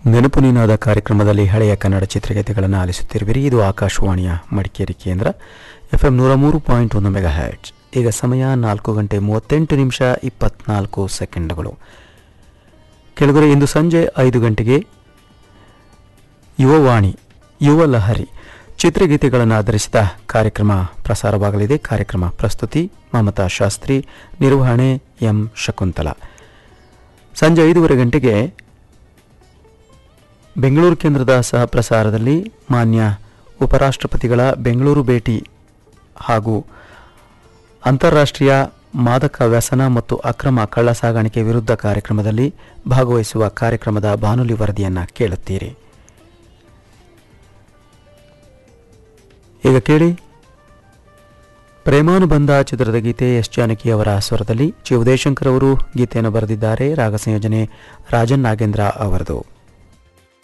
ನೆನಪು ನೀನಾದ ಕಾರ್ಯಕ್ರಮದಲ್ಲಿ ಹಳೆಯ ಕನ್ನಡ ಚಿತ್ರಗೀತೆಗಳನ್ನು ಆಲಿಸುತ್ತಿರುವಿರಿ ಇದು ಆಕಾಶವಾಣಿಯ ಮಡಿಕೇರಿ ಕೇಂದ್ರ ಎಫ್ ಎಂ ನೂರ ಮೂರು ಪಾಯಿಂಟ್ ಒಂದು ಮೆಗಾ ಹ್ಯಾಟ್ಸ್ ಈಗ ಸಮಯ ನಾಲ್ಕು ಗಂಟೆ ಮೂವತ್ತೆಂಟು ನಿಮಿಷ ಇಪ್ಪತ್ನಾಲ್ಕು ಸೆಕೆಂಡ್ಗಳು ಕೆಳಗರೆ ಇಂದು ಸಂಜೆ ಐದು ಗಂಟೆಗೆ ಯುವವಾಣಿ ಯುವ ಲಹರಿ ಚಿತ್ರಗೀತೆಗಳನ್ನು ಆಧರಿಸಿದ ಕಾರ್ಯಕ್ರಮ ಪ್ರಸಾರವಾಗಲಿದೆ ಕಾರ್ಯಕ್ರಮ ಪ್ರಸ್ತುತಿ ಮಮತಾ ಶಾಸ್ತ್ರಿ ನಿರ್ವಹಣೆ ಎಂ ಶಕುಂತಲ ಸಂಜೆ ಐದೂವರೆ ಗಂಟೆಗೆ ಬೆಂಗಳೂರು ಕೇಂದ್ರದ ಸಹ ಪ್ರಸಾರದಲ್ಲಿ ಮಾನ್ಯ ಉಪರಾಷ್ಟ್ರಪತಿಗಳ ಬೆಂಗಳೂರು ಭೇಟಿ ಹಾಗೂ ಅಂತಾರಾಷ್ಟ್ರೀಯ ಮಾದಕ ವ್ಯಸನ ಮತ್ತು ಅಕ್ರಮ ಕಳ್ಳ ಸಾಗಾಣಿಕೆ ವಿರುದ್ಧ ಕಾರ್ಯಕ್ರಮದಲ್ಲಿ ಭಾಗವಹಿಸುವ ಕಾರ್ಯಕ್ರಮದ ಬಾನುಲಿ ವರದಿಯನ್ನು ಕೇಳುತ್ತೀರಿ ಈಗ ಕೇಳಿ ಪ್ರೇಮಾನುಬಂಧ ಚಿತ್ರದ ಗೀತೆ ಎಸ್ ಜಾನಕಿ ಅವರ ಸ್ವರದಲ್ಲಿ ಜಿ ಉದಯಶಂಕರ್ ಅವರು ಗೀತೆಯನ್ನು ಬರೆದಿದ್ದಾರೆ ರಾಗ ಸಂಯೋಜನೆ ರಾಜನ್ ನಾಗೇಂದ್ರ ಅವರದು